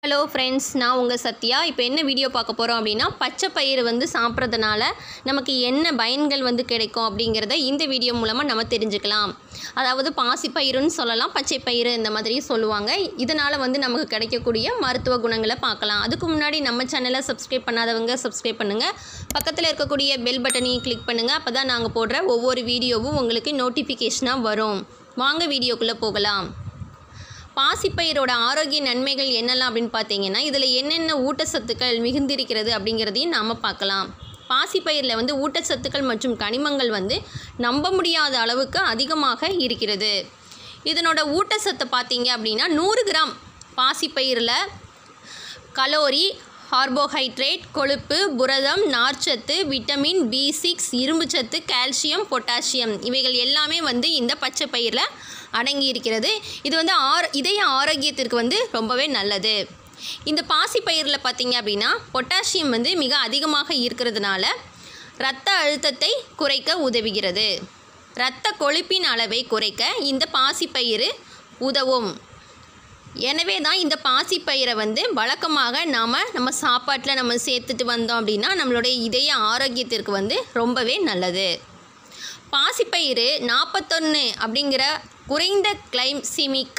hello friends நான் உங்கள் சத்யா இப்போ என்ன வீடியோ பார்க்க போகிறோம் அப்படின்னா பச்சை பயிறு வந்து சாப்பிட்றதுனால நமக்கு என்ன பயன்கள் வந்து கிடைக்கும் அப்படிங்கிறத இந்த வீடியோ மூலமாக நம்ம தெரிஞ்சுக்கலாம் அதாவது பாசிப்பயிறுன்னு சொல்லலாம் பச்சை பயிறு இந்த மாதிரி சொல்லுவாங்க இதனால் வந்து நமக்கு கிடைக்கக்கூடிய மருத்துவ குணங்களை பார்க்கலாம் அதுக்கு முன்னாடி நம்ம சேனலை சப்ஸ்கிரைப் பண்ணாதவங்க சப்ஸ்கிரைப் பண்ணுங்கள் பக்கத்தில் இருக்கக்கூடிய பெல் பட்டனையும் கிளிக் பண்ணுங்கள் அப்போ தான் நாங்கள் போடுற ஒவ்வொரு வீடியோவும் உங்களுக்கு நோட்டிஃபிகேஷனாக வரும் வாங்க வீடியோக்குள்ளே போகலாம் பாசிப்பயிரோட ஆரோக்கிய நன்மைகள் என்னெல்லாம் அப்படின்னு பார்த்தீங்கன்னா இதில் என்னென்ன ஊட்டச்சத்துக்கள் மிகுந்திருக்கிறது அப்படிங்கிறதையும் நாம் பார்க்கலாம் பாசிப்பயிரில் வந்து ஊட்டச்சத்துக்கள் மற்றும் கனிமங்கள் வந்து நம்ப முடியாத அளவுக்கு அதிகமாக இருக்கிறது இதனோட ஊட்டச்சத்தை பார்த்தீங்க அப்படின்னா நூறு கிராம் பாசிப்பயிரில் கலோரி கார்போஹைட்ரேட் கொழுப்பு புரதம் நார்ச்சத்து விட்டமின் பி சிக்ஸ் இரும்புச்சத்து கால்சியம் பொட்டாசியம் இவைகள் எல்லாமே வந்து இந்த பச்சை பயிரில் அடங்கி இருக்கிறது இது வந்து ஆர் இதய ஆரோக்கியத்திற்கு வந்து ரொம்பவே நல்லது இந்த பாசி பயிரில் பார்த்தீங்க அப்படின்னா பொட்டாசியம் வந்து மிக அதிகமாக இருக்கிறதுனால இரத்த அழுத்தத்தை குறைக்க உதவுகிறது இரத்த கொழுப்பின் அளவை குறைக்க இந்த பாசிப்பயிறு உதவும் எனவே தான் இந்த பாசிப்பயிரை வந்து வழக்கமாக நாம் நம்ம சாப்பாட்டில் நம்ம சேர்த்துட்டு வந்தோம் அப்படின்னா நம்மளுடைய இதய ஆரோக்கியத்திற்கு வந்து ரொம்பவே நல்லது பாசிப்பயிறு நாற்பத்தொன்று அப்படிங்கிற குறைந்த கிளைம்சிமிக்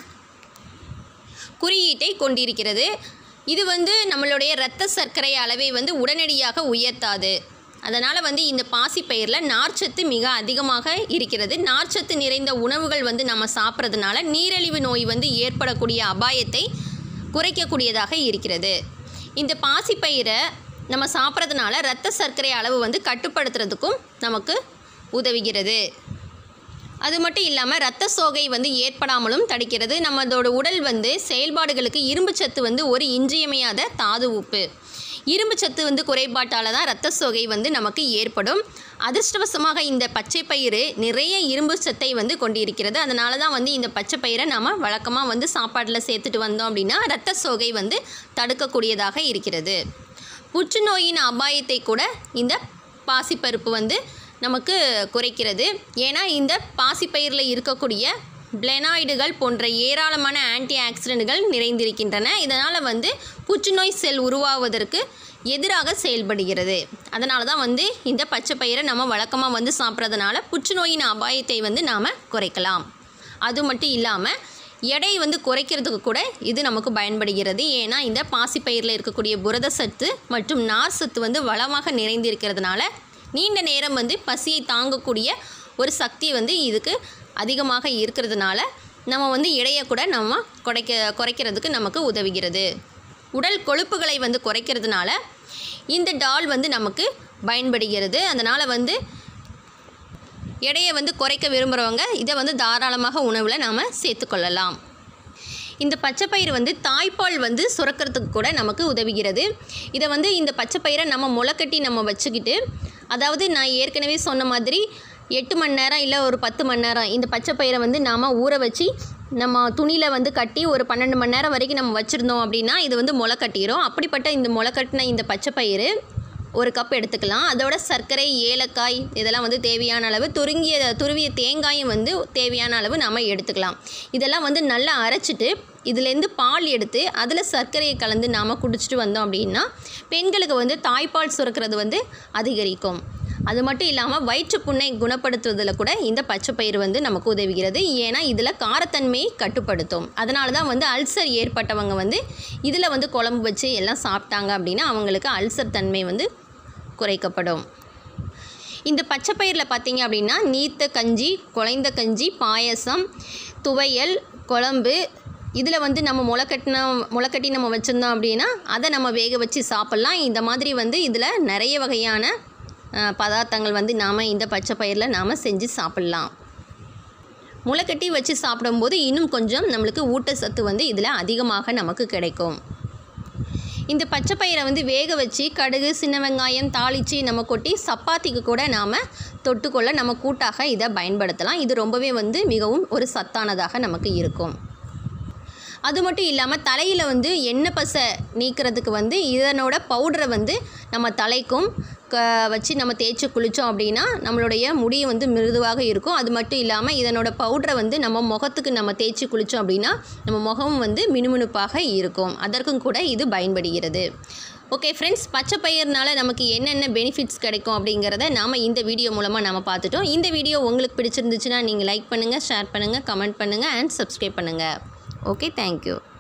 குறியீட்டை கொண்டிருக்கிறது இது வந்து நம்மளுடைய இரத்த சர்க்கரை அளவை வந்து உடனடியாக உயர்த்தாது அதனால் வந்து இந்த பாசிப்பயிரில் நார்ச்சத்து மிக அதிகமாக இருக்கிறது நார்ச்சத்து நிறைந்த உணவுகள் வந்து நம்ம சாப்பிட்றதுனால நீரிழிவு நோய் வந்து ஏற்படக்கூடிய அபாயத்தை குறைக்கக்கூடியதாக இருக்கிறது இந்த பாசிப்பயிரை நம்ம சாப்பிட்றதுனால இரத்த சர்க்கரை அளவு வந்து கட்டுப்படுத்துறதுக்கும் நமக்கு உதவுகிறது அது மட்டும் இல்லாமல் இரத்த சோகை வந்து ஏற்படாமலும் தடுக்கிறது நம்மளோட உடல் வந்து செயல்பாடுகளுக்கு இரும்பு சத்து வந்து ஒரு இன்றியமையாத தாது உப்பு இரும்பு சத்து வந்து குறைபாட்டால் தான் இரத்த சோகை வந்து நமக்கு ஏற்படும் அதிர்ஷ்டவசமாக இந்த பச்சை பயிறு நிறைய இரும்பு சத்தை வந்து கொண்டிருக்கிறது அதனால தான் வந்து இந்த பச்சை பயிரை நம்ம வழக்கமாக வந்து சாப்பாட்டில் சேர்த்துட்டு வந்தோம் அப்படின்னா இரத்த சோகை வந்து தடுக்கக்கூடியதாக இருக்கிறது புற்றுநோயின் அபாயத்தை கூட இந்த பாசிப்பருப்பு வந்து நமக்கு குறைக்கிறது ஏன்னா இந்த பாசிப்பயிரில் இருக்கக்கூடிய பிளெனாய்டுகள் போன்ற ஏராளமான ஆன்டி ஆக்சிடென்ட்கள் நிறைந்திருக்கின்றன இதனால் வந்து புற்றுநோய் செல் உருவாவதற்கு எதிராக செயல்படுகிறது அதனால தான் வந்து இந்த பச்சை பயிரை நம்ம வழக்கமாக வந்து சாப்பிட்றதுனால புற்றுநோயின் அபாயத்தை வந்து நாம் குறைக்கலாம் அது மட்டும் இல்லாமல் எடை வந்து குறைக்கிறதுக்கு கூட இது நமக்கு பயன்படுகிறது ஏன்னா இந்த பாசிப்பயிரில் இருக்கக்கூடிய புரத சத்து மற்றும் நார் சத்து வந்து வளமாக நிறைந்திருக்கிறதுனால நீண்ட நேரம் வந்து பசியை தாங்கக்கூடிய ஒரு சக்தி வந்து இதுக்கு அதிகமாக இருக்கிறதுனால நம்ம வந்து எடையை கூட நம்ம குறைக்க குறைக்கிறதுக்கு நமக்கு உதவுகிறது உடல் கொழுப்புகளை வந்து குறைக்கிறதுனால இந்த டால் வந்து நமக்கு பயன்படுகிறது அதனால் வந்து எடையை வந்து குறைக்க விரும்புகிறவங்க இதை வந்து தாராளமாக உணவில் நாம் சேர்த்துக்கொள்ளலாம் இந்த பச்சைப்பயிறு வந்து தாய்ப்பால் வந்து சுரக்கிறதுக்கு கூட நமக்கு உதவுகிறது இதை வந்து இந்த பச்சைப்பயிரை நம்ம முளைக்கட்டி நம்ம வச்சுக்கிட்டு அதாவது நான் ஏற்கனவே சொன்ன மாதிரி எட்டு மணி நேரம் இல்லை ஒரு பத்து மணி நேரம் இந்த பச்சைப்பயிரை வந்து நாம் ஊற வச்சு நம்ம துணியில் வந்து கட்டி ஒரு பன்னெண்டு மணி நேரம் வரைக்கும் நம்ம வச்சுருந்தோம் அப்படின்னா இது வந்து முளை கட்டிடும் அப்படிப்பட்ட இந்த முளை கட்டின இந்த பச்சைப்பயிறு ஒரு கப் எடுத்துக்கலாம் அதோட சர்க்கரை ஏலக்காய் இதெல்லாம் வந்து தேவையான அளவு துருங்கிய துருவிய தேங்காயும் வந்து தேவையான அளவு நம்ம எடுத்துக்கலாம் இதெல்லாம் வந்து நல்லா அரைச்சிட்டு இதுலேருந்து பால் எடுத்து அதில் சர்க்கரையை கலந்து நாம் குடிச்சிட்டு வந்தோம் அப்படின்னா பெண்களுக்கு வந்து தாய்ப்பால் சுரக்கிறது வந்து அதிகரிக்கும் அது மட்டும் இல்லாமல் வயிற்றுப்புண்ணை குணப்படுத்துவதில் கூட இந்த பச்சைப்பயிறு வந்து நமக்கு உதவுகிறது ஏன்னா இதில் காரத்தன்மையை கட்டுப்படுத்தும் அதனால தான் வந்து அல்சர் ஏற்பட்டவங்க வந்து இதில் வந்து குழம்பு வச்சு எல்லாம் சாப்பிட்டாங்க அப்படின்னா அவங்களுக்கு அல்சர் தன்மை வந்து குறைக்கப்படும் இந்த பச்சைப்பயிரில் பார்த்தீங்க அப்படின்னா நீத்த கஞ்சி குழைந்த கஞ்சி பாயசம் துவையல் குழம்பு இதில் வந்து நம்ம முளைக்கட்டின முளைக்கட்டி நம்ம வச்சுருந்தோம் அப்படின்னா அதை நம்ம வேக வச்சு சாப்பிட்லாம் இந்த மாதிரி வந்து இதில் நிறைய வகையான அஹ், பதார்த்தங்கள் வந்து நாம் இந்த பச்சை பயிரில் நாம் செஞ்சு சாப்பிட்லாம் முளைக்கட்டி வச்சு சாப்பிடும்போது இன்னும் கொஞ்சம் நம்மளுக்கு ஊட்டச்சத்து வந்து இதில் அதிகமாக நமக்கு கிடைக்கும் இந்த பச்சை பயிரை வந்து வேக வச்சு கடுகு சின்ன வெங்காயம் தாளித்து நம்ம கொட்டி சப்பாத்திக்கு கூட நாம் தொட்டுக்கொள்ள நம்ம கூட்டாக இதை பயன்படுத்தலாம் இது ரொம்பவே வந்து மிகவும் ஒரு சத்தானதாக நமக்கு இருக்கும் அது மட்டும் இல்லாமல் தலையில் வந்து எண்ணெய் பசை நீக்கிறதுக்கு வந்து இதனோட பவுடரை வந்து நம்ம தலைக்கும் க வச்சு நம்ம தேய்ச்சி குளித்தோம் அப்படின்னா நம்மளுடைய முடி வந்து மிருதுவாக இருக்கும் அது மட்டும் இல்லாமல் இதனோட பவுடரை வந்து நம்ம முகத்துக்கு நம்ம தேய்ச்சி குளித்தோம் அப்படின்னா நம்ம முகம் வந்து மினுமினுப்பாக இருக்கும் அதற்கும் கூட இது பயன்படுகிறது ஓகே ஃப்ரெண்ட்ஸ் பச்சை பயிர்னால நமக்கு என்னென்ன பெனிஃபிட்ஸ் கிடைக்கும் அப்படிங்கிறத நாம் இந்த வீடியோ மூலமாக நாம் பார்த்துட்டோம் இந்த வீடியோ உங்களுக்கு பிடிச்சிருந்துச்சுன்னா நீங்கள் லைக் பண்ணுங்கள் ஷேர் பண்ணுங்கள் கமெண்ட் பண்ணுங்கள் அண்ட் சப்ஸ்கிரைப் பண்ணுங்கள் ஓகே தேங்க்யூ